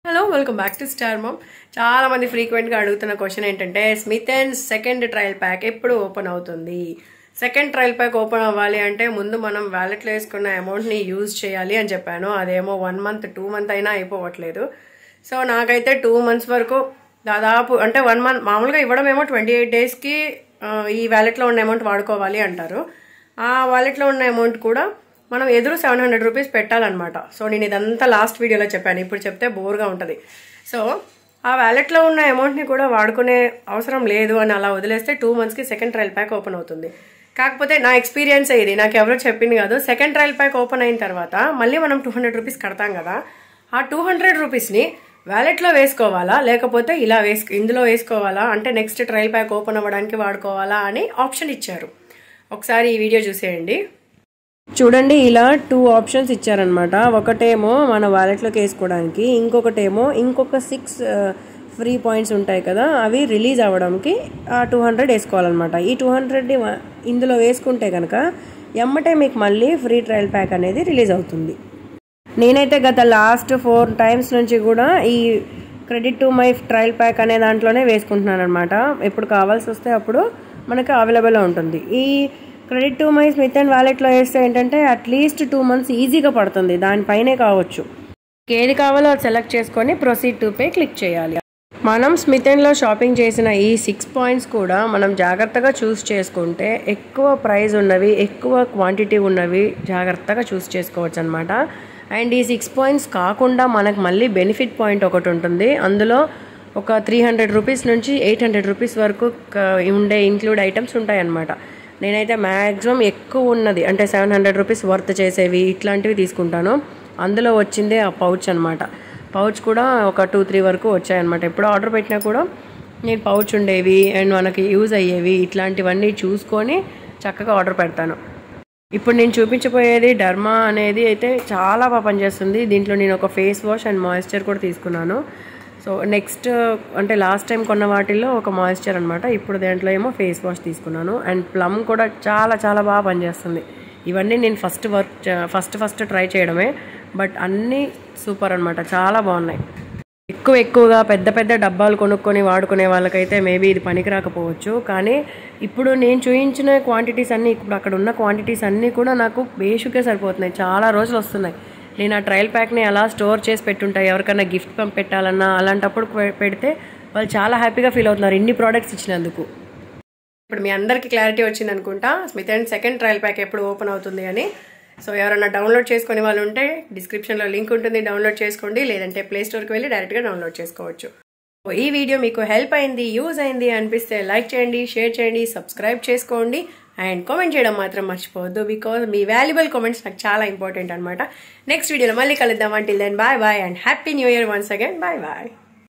hello welcome back to star mom చాలా మంది ఫ్రీక్వెంట్గా అడుగుతున్న క్వశ్చన్ ఏంటంటే Smytten second trial pack ఎప్పుడు ఓపెన్ అవుతుంది సెకండ్ ట్రయల్ ప్యాక్ ఓపెన్ అవ్వాలి అంటే ముందు మనం వ్యాలెట్లో వేసుకున్న అమౌంట్ని యూజ్ చేయాలి అని చెప్పాను అదేమో వన్ మంత్ టూ మంత్ అయినా అయిపోవట్లేదు సో నాకైతే టూ మంత్స్ వరకు దాదాపు అంటే వన్ మంత్ మామూలుగా ఇవ్వడం ఏమో ట్వంటీ ఎయిట్ డేస్కి ఈ వ్యాలెట్లో ఉన్న అమౌంట్ వాడుకోవాలి అంటారు ఆ వాలెట్లో ఉన్న అమౌంట్ కూడా మనం ఎదురు సెవెన్ హండ్రెడ్ రూపీస్ పెట్టాలన్నమాట సో నేను ఇదంతా లాస్ట్ వీడియోలో చెప్పాను ఇప్పుడు చెప్తే బోర్గా ఉంటుంది సో ఆ వ్యాలెట్లో ఉన్న అమౌంట్ని కూడా వాడుకునే అవసరం లేదు అని అలా వదిలేస్తే టూ మంత్స్కి సెకండ్ ట్రయల్ ప్యాక్ ఓపెన్ అవుతుంది కాకపోతే నా ఎక్స్పీరియన్స్ ఇది నాకు ఎవరో చెప్పింది కాదు సెకండ్ ట్రయల్ ప్యాక్ ఓపెన్ అయిన తర్వాత మళ్ళీ మనం టూ హండ్రెడ్ రూపీస్ కడతాం కదా ఆ టూ హండ్రెడ్ రూపీస్ని వ్యాలెట్లో వేసుకోవాలా లేకపోతే ఇలా వేసు ఇందులో వేసుకోవాలా అంటే నెక్స్ట్ ట్రయల్ ప్యాక్ ఓపెన్ అవ్వడానికి వాడుకోవాలా అని ఆప్షన్ ఇచ్చారు ఒకసారి ఈ వీడియో చూసేయండి చూడండి ఇలా టూ ఆప్షన్స్ ఇచ్చారనమాట ఒకటేమో మన వాలెట్లోకి వేసుకోవడానికి ఇంకొకటేమో ఇంకొక సిక్స్ ఫ్రీ పాయింట్స్ ఉంటాయి కదా అవి రిలీజ్ అవ్వడానికి ఆ టూ హండ్రెడ్ వేసుకోవాలన్నమాట ఈ టూ హండ్రెడ్ని ఇందులో వేసుకుంటే కనుక ఎమ్మటే మీకు మళ్ళీ ఫ్రీ ట్రయల్ ప్యాక్ అనేది రిలీజ్ అవుతుంది నేనైతే గత లాస్ట్ ఫోర్ టైమ్స్ నుంచి కూడా ఈ credit to my trial pack అనే దాంట్లోనే వేసుకుంటున్నాను అనమాట ఎప్పుడు కావాల్సి వస్తే అప్పుడు మనకి అవైలబుల్లో ఉంటుంది ఈ credit to my Smytten వ్యాలెట్లో వేస్తే ఏంటంటే అట్లీస్ట్ టూ మంత్స్ ఈజీగా పడుతుంది దానిపైనే కావచ్చు ఏది కావాలో అది సెలెక్ట్ చేసుకొని ప్రొసీడ్ టు పే క్లిక్ చేయాలి మనం స్మిత్ అండ్లో షాపింగ్ చేసిన ఈ సిక్స్ పాయింట్స్ కూడా మనం జాగ్రత్తగా చూస్ చేసుకుంటే ఎక్కువ ప్రైస్ ఉన్నవి ఎక్కువ క్వాంటిటీ ఉన్నవి జాగ్రత్తగా చూస్ చేసుకోవచ్చు అనమాట అండ్ ఈ సిక్స్ పాయింట్స్ కాకుండా మనకు మళ్ళీ బెనిఫిట్ పాయింట్ ఒకటి ఉంటుంది అందులో ఒక త్రీ హండ్రెడ్ రూపీస్ నుంచి ఎయిట్ హండ్రెడ్ రూపీస్ వరకు ఉండే ఇంక్లూడ్ ఐటమ్స్ ఉంటాయన్నమాట నేనైతే మ్యాక్సిమం ఎక్కువ ఉన్నది అంటే సెవెన్ హండ్రెడ్ రూపీస్ వర్త్ చేసేవి ఇట్లాంటివి తీసుకుంటాను అందులో వచ్చిందే ఆ పౌచ్ అనమాట పౌచ్ కూడా ఒక టూ త్రీ వరకు వచ్చాయన్నమాట ఎప్పుడు ఆర్డర్ పెట్టినా కూడా నేను పౌచ్ ఉండేవి అండ్ మనకి యూజ్ అయ్యేవి ఇట్లాంటివన్నీ చూసుకొని చక్కగా ఆర్డర్ పెడతాను ఇప్పుడు నేను చూపించబోయేది డర్మా అనేది అయితే చాలా బాగా పనిచేస్తుంది దీంట్లో నేను ఒక ఫేస్ వాష్ అండ్ మాయిశ్చర్ కూడా తీసుకున్నాను సో నెక్స్ట్ అంటే లాస్ట్ టైం కొన్న వాటిల్లో ఒక మాయిశ్చర్ అనమాట ఇప్పుడు దాంట్లో ఏమో ఫేస్ వాష్ తీసుకున్నాను అండ్ ప్లమ్ కూడా చాలా చాలా బాగా పనిచేస్తుంది ఇవన్నీ నేను first work first first try చేయడమే బట్ అన్నీ సూపర్ అనమాట చాలా బాగున్నాయి ఎక్కువ ఎక్కువగా పెద్ద పెద్ద డబ్బాలు కొనుక్కొని వాడుకునే వాళ్ళకైతే మేబీ ఇది పనికి రాకపోవచ్చు కానీ ఇప్పుడు నేను చూపించిన క్వాంటిటీస్ అన్నీ ఇప్పుడు అక్కడ ఉన్న క్వాంటిటీస్ అన్నీ కూడా నాకు బేషుగా సరిపోతున్నాయి చాలా రోజులు వస్తున్నాయి నేను ఆ ట్రయల్ ప్యాక్ని అలా స్టోర్ చేసి పెట్టుంటాయి ఎవరికైనా గిఫ్ట్ పంప్ పెట్టాలన్నా అలాంటప్పుడు పెడితే వాళ్ళు చాలా హ్యాపీగా ఫీల్ అవుతున్నారు ఇన్ని ప్రోడక్ట్స్ ఇచ్చినందుకు ఇప్పుడు మీ అందరికీ క్లారిటీ వచ్చింది అనుకుంటా Smytten second trial pack ఎప్పుడు ఓపెన్ అవుతుంది అని సో ఎవరైనా డౌన్లోడ్ చేసుకునే వాళ్ళు ఉంటే డిస్క్రిప్షన్లో లింక్ ఉంటుంది డౌన్లోడ్ చేసుకోండి లేదంటే ప్లే స్టోర్కి వెళ్ళి డైరెక్ట్గా డౌన్లోడ్ చేసుకోవచ్చు ఈ వీడియో మీకు హెల్ప్ అయింది యూజ్ అయింది అనిపిస్తే లైక్ చేయండి షేర్ చేయండి సబ్స్క్రైబ్ చేసుకోండి అండ్ కామెంట్ చేయడం మాత్రం మర్చిపోవద్దు బికాజ్ మీ వాల్యుబుల్ కామెంట్స్ నాకు చాలా ఇంపార్టెంట్ అనమాట నెక్స్ట్ వీడియోలో మళ్ళీ కలుద్దాం until then bye bye and happy new year once again bye bye